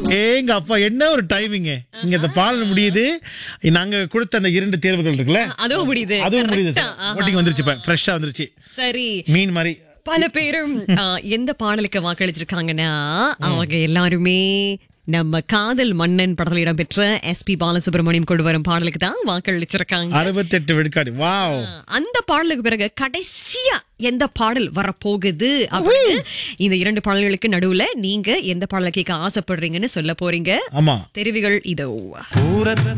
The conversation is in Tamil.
ஏங்க அப்பா என்ன ஒரு டைமிங்க இங்க இந்த பாடல் முடியுது நாங்க கொடுத்த அந்த இரண்டு தேர்வுகள் இருக்குல்ல அதுவும் முடியுது அதுவும் முடியுது Correct ஆ. ஆஹா. ஓட்டிங் வந்துருச்சு இப்ப ஃப்ரெஷ்ஷா வந்துருச்சு சரி மீன் மாதிரி பல பேரும் ஆ, எந்த பாடலுக்கு வாக்களிச்சிருக்காங்கன்னா அவங்க எல்லாருமே நம்ம காதல் மன்னன் படத்தில் இடம்பெற்ற எஸ்பி பாலசுப்ரமணியம் கொண்டு வரும் பாடலுக்கு தான் வாக்களிச்சிருக்காங்க அறுபத்தெட்டு விழுக்காடு வாவ் அந்த பாடலுக்கு பிறகு கடைசியா எந்த பாடல் வரப்போகுது அப்படின்னு இந்த இரண்டு பாடல்களுக்கு நடுவுல நீங்க எந்த பாடலை கேட்க ஆசைப்படுறீங்கன்னு சொல்ல போறீங்க ஆமா தெரிவுகள் இதோ தூரத்தில்